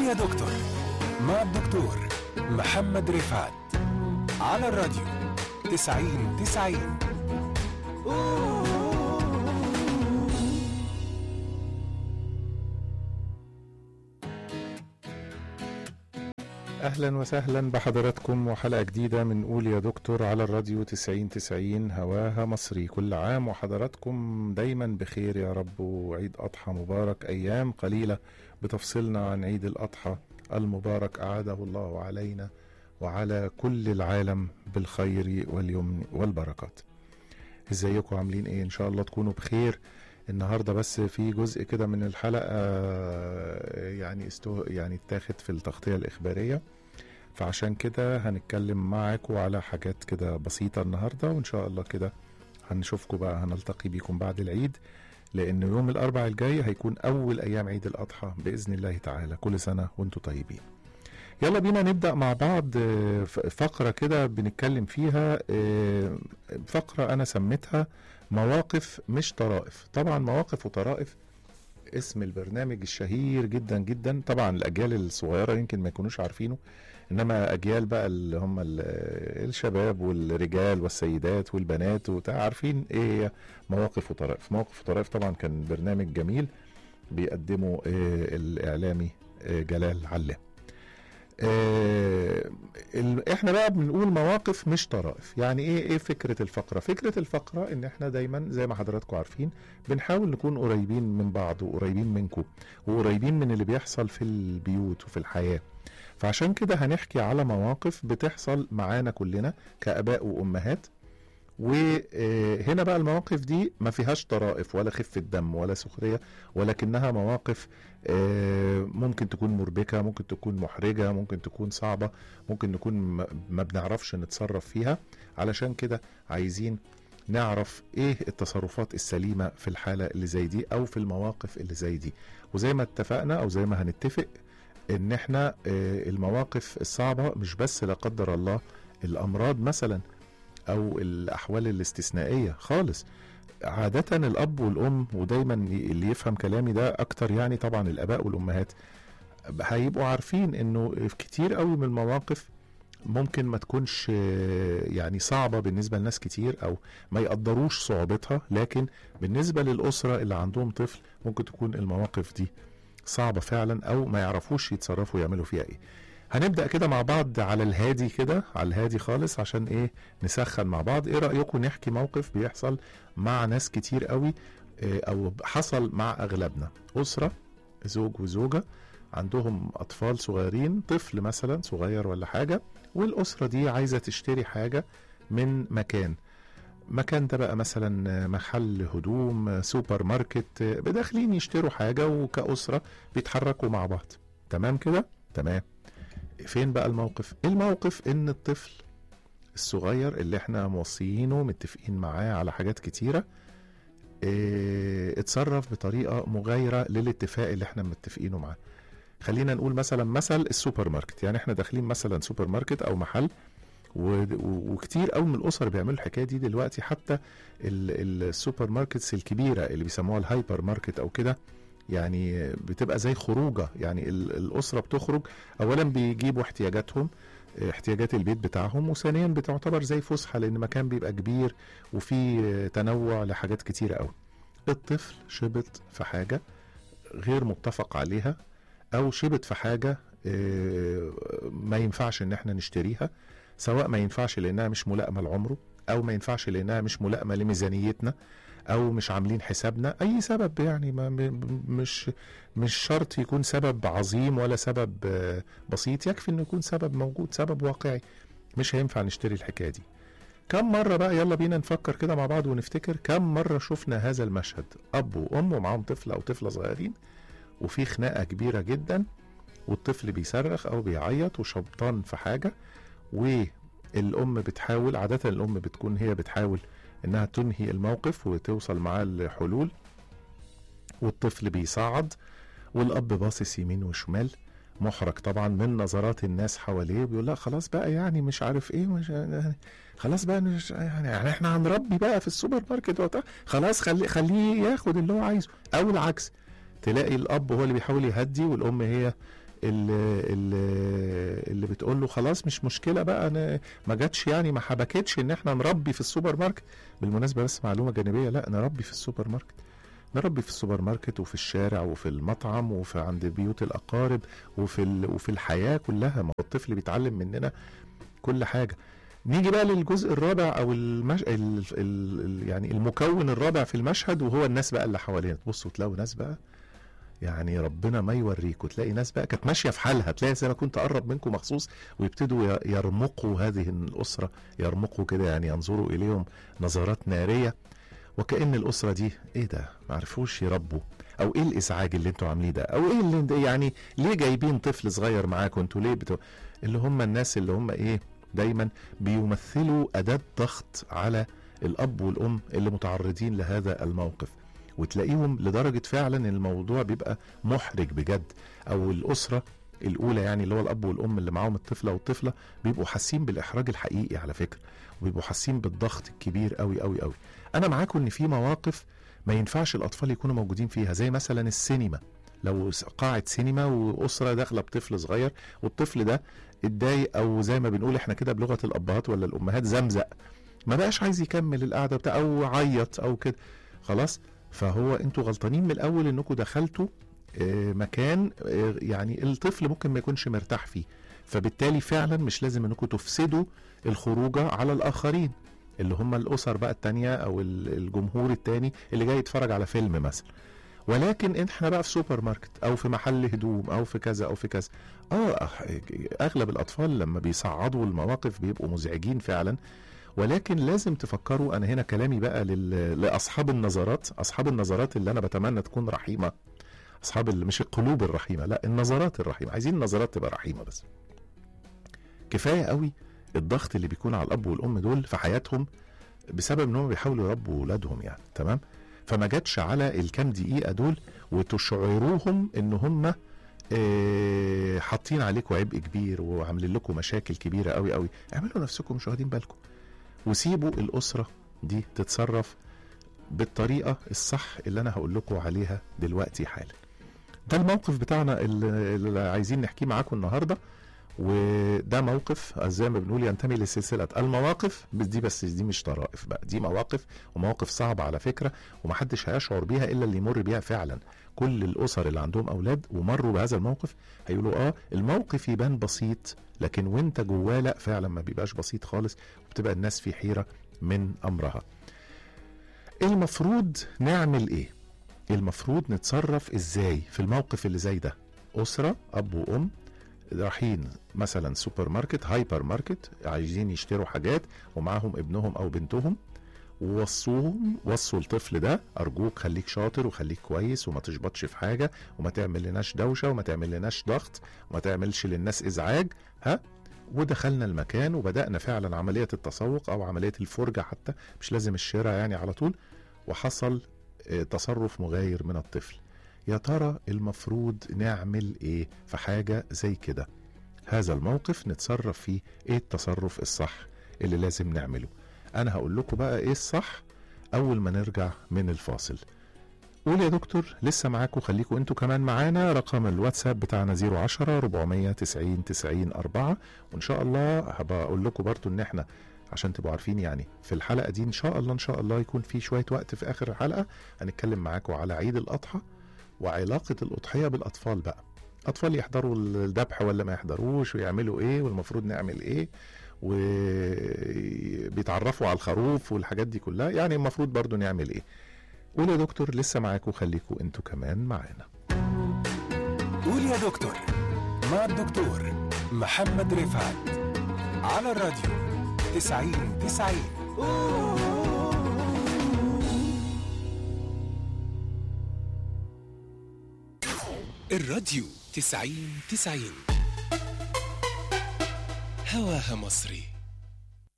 يا دكتور مع الدكتور محمد رفعت على الراديو تسعين تسعين اهلا وسهلا بحضراتكم وحلقه جديده من قول يا دكتور على الراديو 90 90 هواها مصري كل عام وحضراتكم دايما بخير يا رب وعيد اضحى مبارك ايام قليله بتفصلنا عن عيد الاضحى المبارك اعاده الله علينا وعلى كل العالم بالخير واليمن والبركات ازيكم عاملين ايه ان شاء الله تكونوا بخير النهارده بس في جزء كده من الحلقه يعني استو يعني اتاخد في التغطيه الاخباريه فعشان كده هنتكلم معاكم على حاجات كده بسيطه النهارده وان شاء الله كده هنشوفكم بقى هنلتقي بيكم بعد العيد لان يوم الاربع الجاي هيكون اول ايام عيد الاضحى باذن الله تعالى كل سنه وانتم طيبين يلا بينا نبدا مع بعض آه، ف- فقره كده بنتكلم فيها آه، فقره انا سميتها مواقف مش طرائف طبعا مواقف وطرائف اسم البرنامج الشهير جدا جدا طبعا الاجيال الصغيره يمكن ما يكونوش عارفينه انما اجيال بقى اللي هم ال- الشباب والرجال والسيدات والبنات وبتاع عارفين ايه هي مواقف وطرائف مواقف وطرائف طبعا كان برنامج جميل بيقدمه آه، الاعلامي آه، جلال علام آه، ال- احنا بقى بنقول مواقف مش طرائف يعني ايه ايه فكره الفقره فكره الفقره ان احنا دايما زي ما حضراتكم عارفين بنحاول نكون قريبين من بعض وقريبين منكم وقريبين من اللي بيحصل في البيوت وفي الحياه فعشان كده هنحكي على مواقف بتحصل معانا كلنا كاباء وامهات وهنا بقى المواقف دي ما فيهاش طرائف ولا خفة دم ولا سخرية ولكنها مواقف آه، ممكن تكون مربكة ممكن تكون محرجة ممكن تكون صعبة ممكن نكون ما- ما بنعرفش نتصرف فيها علشان كده عايزين نعرف ايه التصرفات السليمة في الحالة اللي زي دي او في المواقف اللي زي دي وزي ما اتفقنا او زي ما هنتفق ان احنا آه، المواقف الصعبة مش بس لا قدر الله الامراض مثلا او الاحوال الاستثنائيه خالص عادة الأب والأم ودايما اللي يفهم كلامي ده أكتر يعني طبعا الآباء والأمهات هيبقوا عارفين إنه في كتير قوي من المواقف ممكن ما تكونش آه، يعني صعبة بالنسبة لناس كتير أو ما يقدروش صعوبتها لكن بالنسبة للأسرة اللي عندهم طفل ممكن تكون المواقف دي صعبة فعلا أو ما يعرفوش يتصرفوا يعملوا فيها إيه هنبدأ كده مع بعض على الهادي كده على الهادي خالص عشان إيه نسخن مع بعض إيه رأيكم نحكي موقف بيحصل مع ناس كتير قوي آه، أو حصل مع أغلبنا أسرة زوج وزوجة عندهم أطفال صغيرين طفل مثلا صغير ولا حاجة والأسرة دي عايزة تشتري حاجة من مكان مكان ده بقى مثلا محل هدوم سوبر ماركت داخلين يشتروا حاجة وكأسرة بيتحركوا مع بعض تمام كده تمام فين بقى الموقف الموقف ان الطفل الصغير اللي احنا موصيينه متفقين معاه على حاجات كتيرة اه اتصرف بطريقة مغايرة للاتفاق اللي احنا متفقينه معاه خلينا نقول مثلا مثل السوبر ماركت يعني احنا داخلين مثلا سوبر ماركت او محل و- و- وكتير قوي من الاسر بيعملوا الحكايه دي دلوقتي حتى ال- السوبر ماركتس الكبيره اللي بيسموها الهايبر ماركت او كده يعني بتبقى زي خروجه يعني ال- الاسره بتخرج اولا بيجيبوا احتياجاتهم اه، احتياجات البيت بتاعهم وثانيا بتعتبر زي فسحه لان مكان بيبقى كبير وفيه اه، تنوع لحاجات كتيره قوي الطفل شبط في حاجه غير متفق عليها او شبط في حاجه اه، ما ينفعش ان احنا نشتريها سواء ما ينفعش لانها مش ملائمه لعمره او ما ينفعش لانها مش ملائمه لميزانيتنا او مش عاملين حسابنا اي سبب يعني ما م- مش مش شرط يكون سبب عظيم ولا سبب آه، بسيط يكفي انه يكون سبب موجود سبب واقعي مش هينفع نشتري الحكايه دي كم مرة بقى يلا بينا نفكر كده مع بعض ونفتكر كم مرة شفنا هذا المشهد أب وأم ومعاهم طفل أو طفلة صغيرين وفي خناقة كبيرة جدا والطفل بيصرخ أو بيعيط وشبطان في حاجة والام بتحاول عاده الام بتكون هي بتحاول انها تنهي الموقف وتوصل معاه لحلول والطفل بيصعد والاب باصص يمين وشمال محرج طبعا من نظرات الناس حواليه بيقول لا خلاص بقى يعني مش عارف ايه مش يعني خلاص بقى مش يعني, يعني احنا هنربي بقى في السوبر ماركت وبتاع خلاص خلي خليه ياخد اللي هو عايزه او العكس تلاقي الاب هو اللي بيحاول يهدي والام هي اللي, اللي, اللي بتقول له خلاص مش مشكله بقى انا ما جاتش يعني ما حبكتش ان احنا نربي في السوبر ماركت بالمناسبه بس معلومه جانبيه لا نربي في السوبر ماركت نربي في السوبر ماركت وفي الشارع وفي المطعم وفي عند بيوت الاقارب وفي ال... وفي الحياه كلها ما هو الطفل بيتعلم مننا كل حاجه نيجي بقى للجزء الرابع او المش... ال... ال... ال... يعني المكون الرابع في المشهد وهو الناس بقى اللي حوالينا تبصوا تلاقوا ناس بقى يعني ربنا ما يوريكوا تلاقي ناس بقى كانت ماشيه في حالها تلاقي زي ما كنت اقرب منكم مخصوص ويبتدوا ي- يرمقوا هذه الاسره يرمقوا كده يعني ينظروا اليهم نظرات ناريه وكأن الأسرة دي إيه ده؟ ما عرفوش يربوا أو إيه الإزعاج اللي أنتوا عامليه ده؟ أو إيه اللي ده يعني ليه جايبين طفل صغير معاكم أنتوا ليه بتو... اللي هم الناس اللي هم إيه دايما بيمثلوا أداة ضغط على الأب والأم اللي متعرضين لهذا الموقف وتلاقيهم لدرجة فعلا إن الموضوع بيبقى محرج بجد أو الأسرة الأولى يعني اللي هو الأب والأم اللي معاهم الطفلة والطفلة بيبقوا حاسين بالإحراج الحقيقي على فكرة وبيبقوا حاسين بالضغط الكبير قوي قوي قوي انا معاكم ان في مواقف ما ينفعش الاطفال يكونوا موجودين فيها زي مثلا السينما لو س- قاعة سينما واسره داخله بطفل صغير والطفل ده اتضايق او زي ما بنقول احنا كده بلغه الابهات ولا الامهات زمزق ما بقاش عايز يكمل القعده بتاع او عيط او كده خلاص فهو انتوا غلطانين من الاول انكم دخلتوا آه، مكان آه، يعني الطفل ممكن ما يكونش مرتاح فيه فبالتالي فعلا مش لازم انكم تفسدوا الخروجه على الاخرين اللي هم الاسر بقى التانية او ال- الجمهور التاني اللي جاي يتفرج على فيلم مثلا ولكن احنا بقى في سوبر ماركت او في محل هدوم او في كذا او في كذا اه اغلب الاطفال لما بيصعدوا المواقف بيبقوا مزعجين فعلا ولكن لازم تفكروا انا هنا كلامي بقى لل... لاصحاب النظرات اصحاب النظرات اللي انا بتمنى تكون رحيمه اصحاب ال... مش القلوب الرحيمه لا النظرات الرحيمه عايزين النظرات تبقى رحيمه بس كفايه قوي الضغط اللي بيكون على الاب والام دول في حياتهم بسبب ان هم بيحاولوا يربوا ولادهم يعني تمام فما جاتش على الكام دقيقه دول وتشعروهم ان هم آه، حاطين عليكم عبء كبير وعاملين لكم مشاكل كبيره قوي قوي اعملوا نفسكم مش واخدين بالكم وسيبوا الاسره دي تتصرف بالطريقه الصح اللي انا هقول لكم عليها دلوقتي حالا ده الموقف بتاعنا اللي اللي عايزين نحكيه معاكم النهارده وده موقف زي ما بنقول ينتمي لسلسله المواقف بس دي بس دي مش طرائف بقى دي مواقف ومواقف صعبه على فكره ومحدش هيشعر بيها الا اللي يمر بيها فعلا كل الاسر اللي عندهم اولاد ومروا بهذا الموقف هيقولوا اه الموقف يبان بسيط لكن وانت جواه لا فعلا ما بيبقاش بسيط خالص وبتبقى الناس في حيره من امرها المفروض نعمل ايه المفروض نتصرف ازاي في الموقف اللي زي ده اسره اب وام رايحين مثلا سوبر ماركت هايبر ماركت عايزين يشتروا حاجات ومعاهم ابنهم او بنتهم ووصوهم وصوا الطفل ده ارجوك خليك شاطر وخليك كويس وما تشبطش في حاجه وما تعمل لناش دوشه وما تعمل لناش ضغط وما تعملش للناس ازعاج ها ودخلنا المكان وبدانا فعلا عمليه التسوق او عمليه الفرجه حتى مش لازم الشراء يعني على طول وحصل آه، تصرف مغاير من الطفل يا ترى المفروض نعمل ايه في حاجه زي كده هذا الموقف نتصرف فيه ايه التصرف الصح اللي لازم نعمله انا هقول لكم بقى ايه الصح اول ما نرجع من الفاصل قول يا دكتور لسه معاكم خليكم انتوا كمان معانا رقم الواتساب بتاعنا 010 490 90 4 وان شاء الله هبقى اقول لكم برضو ان احنا عشان تبقوا عارفين يعني في الحلقه دي ان شاء الله ان شاء الله يكون في شويه وقت في اخر الحلقه هنتكلم معاكم على عيد الاضحى وعلاقه الاضحيه بالاطفال بقى اطفال يحضروا الذبح ولا ما يحضروش ويعملوا ايه والمفروض نعمل ايه وبيتعرفوا على الخروف والحاجات دي كلها يعني المفروض برضو نعمل ايه قول يا دكتور لسه معاكم خليكم انتوا كمان معانا قول يا دكتور مع الدكتور محمد رفعت على الراديو 90 90 الراديو 90 90 هواها مصري